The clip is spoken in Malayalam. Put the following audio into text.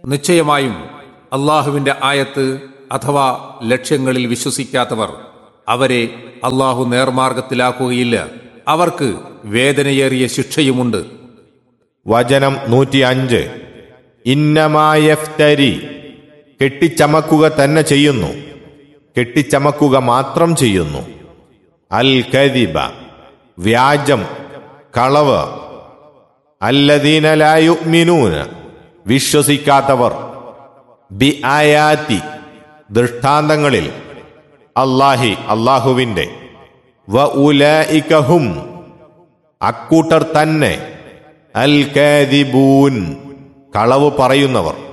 നിശ്ചയമായും അള്ളാഹുവിന്റെ ആയത്ത് അഥവാ ലക്ഷ്യങ്ങളിൽ വിശ്വസിക്കാത്തവർ അവരെ അള്ളാഹു നേർമാർഗത്തിലാക്കുകയില്ല അവർക്ക് വേദനയേറിയ ശിക്ഷയുമുണ്ട് വചനം നൂറ്റി അഞ്ച് ഇന്നമായഫ്തരി കെട്ടിച്ചമക്കുക തന്നെ ചെയ്യുന്നു കെട്ടിച്ചമക്കുക മാത്രം ചെയ്യുന്നു അൽ കദിബ വ്യാജം കളവ് അല്ലദീനലായുമിനൂന് വിശ്വസിക്കാത്തവർ ബി ആയാത്തി ദൃഷ്ടാന്തങ്ങളിൽ അല്ലാഹി അള്ളാഹുവിൻ്റെ വ ഉലഇകഹും അക്കൂട്ടർ തന്നെ അൽ കാദിബൂൻ കളവ് പറയുന്നവർ